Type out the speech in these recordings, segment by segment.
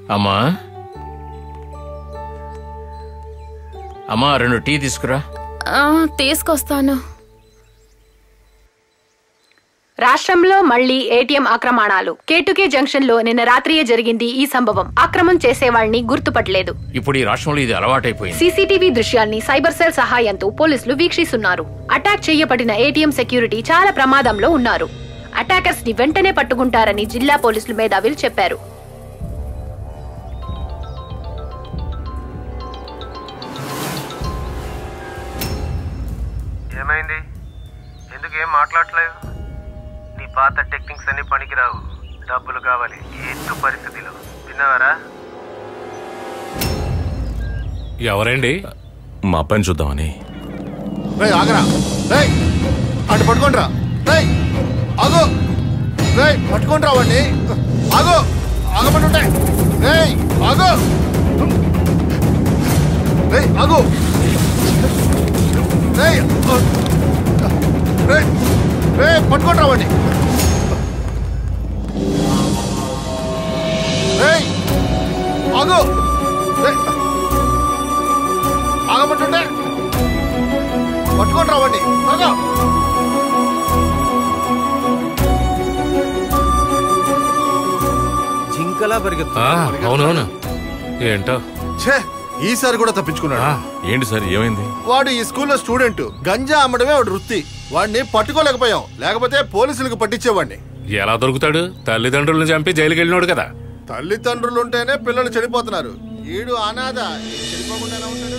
అమ్మా అమ్మా రెండు టీ తీసుకురా ఆ, తీసుకొస్తాను రాష్ట్రంలో మళ్లీ ఏటీఎం ఆక్రమణాలు కేటుకే జంక్షన్ లో నిన్న రాత్రియే జరిగింది ఈ సంభవం ఆక్రమం చేసేవాళ్ని గుర్తుపట్టలేదు ఇప్పుడు ఈ రాష్ట్రంలో ఇది అలవాటైపోయింది సీసీటీవీ దృశ్యాల్ని సైబర్ సెల్ సహాయంతో పోలీసులు వీక్షిస్తున్నారు అటాక్ చేయబడిన ఏటీఎం సెక్యూరిటీ చాలా ప్రమాదంలో ఉన్నారు అటాకర్స్ ని వెంటనే పట్టుకుంటారని జిల్లా పోలీసులు మేధావులు చెప్పారు ఏమైంది ఎందుకు ఏం మాట్లాడట్లేదు నీ పాత టెక్నిక్స్ అన్ని పనికిరావు డబ్బులు కావాలి ఎత్తు పరిస్థితిలో విన్నావరా ఎవరండి మా అబ్బాయిని చూద్దామని రేయ్ ఆగరా రేయ్ అటు పట్టుకోండిరా రేయ్ ఆగు రేయ్ పట్టుకోండిరా వాడిని ఆగు ఆగమంటుంటే రేయ్ ఆగు రేయ్ ఆగు రేయ్ ఆ, రేయ్ రేయ్ పట్టుకోండిరా వాడిని రేయ్ ఆగు రేయ్ ఆగమంటుంటే పట్టుకొని రావండి త్వరగా జింకలా ఆ, పరిగెత్తు అవునవును ఏంటో ఛే ఈసారి కూడా తప్పించుకున్నాడు ఏంటి సార్ ఏమైంది వాడు ఈ స్కూల్లో స్టూడెంట్ గంజా అమ్మడమే వాడు వృత్తి వాడిని పట్టుకోలేకపోయాం లేకపోతే పోలీసులకు పట్టించేవాడిని ఎలా దొరుకుతాడు తల్లిదండ్రులను చంపి జైలుకి వెళ్ళినోడు కదా తల్లిదండ్రులు ఉంటేనే పిల్లలు చెడిపోతున్నారు ఈడు అనాథ ఈడు చెడిపోకుండా ఎలా ఉంటాడు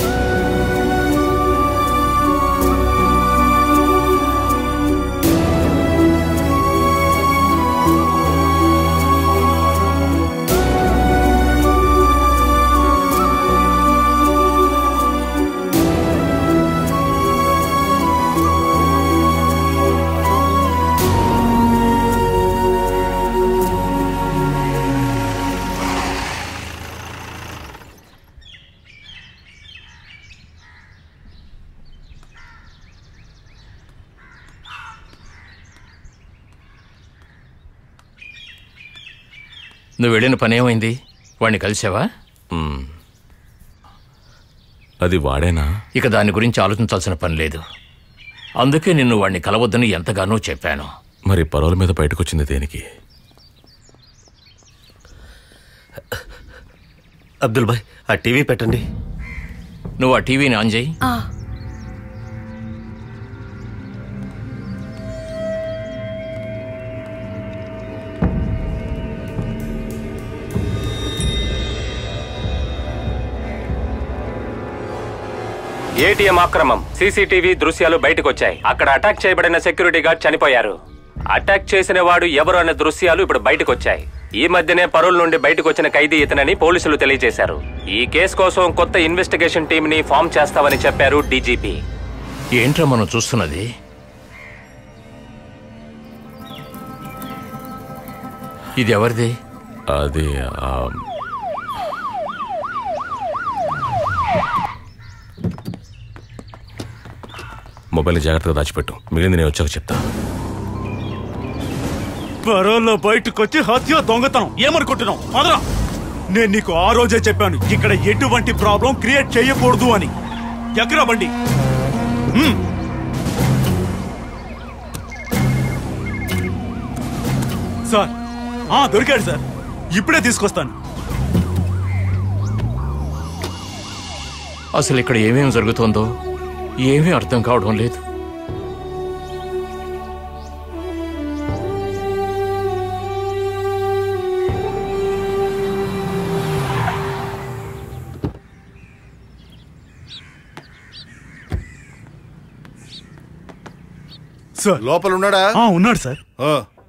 నువ్వు వెళ్ళిన పని ఏమైంది వాడిని కలిసావా మ్మ్. అది వాడేనా ఇక దాని గురించి ఆలోచించాల్సిన పని లేదు అందుకే నిన్ను వాడిని కలవద్దని ఎంతగానో చెప్పాను మరి పరవల మీద బయటకు వచ్చింది దేనికి అబ్దుల్ భాయ్ ఆ టీవీ పెట్టండి నువ్వు ఆ టీవీని ఆన్ చేయి ఆ, ఏటీఎం ఆక్రమం సీసీటీవీ దృశ్యాలు బయటకొచ్చాయి అక్కడ అటాక్ చేయబడిన సెక్యూరిటీ గార్డ్ చనిపోయారు అటాక్ చేసిన వాడు ఎవరు అనే దృశ్యాలు ఇప్పుడు బయటకొచ్చాయి ఈ మధ్యనే పరుల నుండి బయటకు వచ్చిన ఖైదీ ఇతనని పోలీసులు తెలియజేశారు ఈ కేసు కోసం కొత్త ఇన్వెస్టిగేషన్ టీం ని ఫామ్ చేస్తామని చెప్పారు డీజీపీ ఏంట్రా మనం చూస్తున్నది ఇది ఎవరిది అది ఆ, మొబైల్ జాగ్రత్తగా దాచిపెట్టు మిగిలింది నేను వచ్చాక చెప్తా పరోల్లో బయటకొచ్చి హత్య దొంగతనం ఏమనుకుంటున్నావు అదరా నేను నీకు ఆ రోజే చెప్పాను ఇక్కడ ఎటువంటి ప్రాబ్లం క్రియేట్ చేయకూడదు అని ఎక్కరా బండి హ్మ్. సార్ ఆ దొరికాడు సార్ ఇప్పుడే తీసుకొస్తాను అసలు ఇక్కడ ఏమేమి జరుగుతోందో ఏమీ అర్థం కావడం లేదు సార్ లోపల ఉన్నాడా ఆ ఉన్నాడు సార్ ఆ,